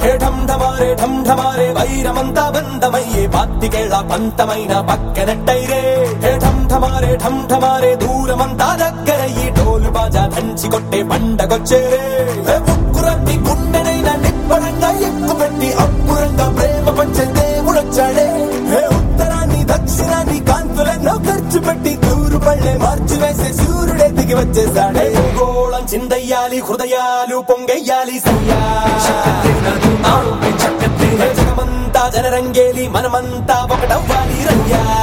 హే ఢం ఢమారే ఢం ఢమారే వైరమంతా బంధమయ్యే పాత్తికేళ్ల పంతమైన పక్కనట్టైరే హే ఢం ఢమారే ఢం ఢమారే దూరమంతా దగ్గరయ్యి డోలు బాజా దంచి కొట్టే పండగొచ్చేరే హే ముక్కురట్టి గుండెనైనా నిప్పడంగా ఎక్కుపెట్టి అప్పురంగా ప్రేమ పంచే దేవుడొచ్చాడే హే ఉత్తరాన్ని దక్షిణాన్ని కాంతులెన్నో ఖర్చు పెట్టి తూరు పళ్ళే మార్చి వేసే సూర్యుడే దిగి వచ్చేసాడే గోళం చిందయ్యాలి హృదయాలు పొంగయ్యాలి సయ్యా జగమంతా జనరంగేలి మనమంతా ఒకటవ్వాలి రయ్యా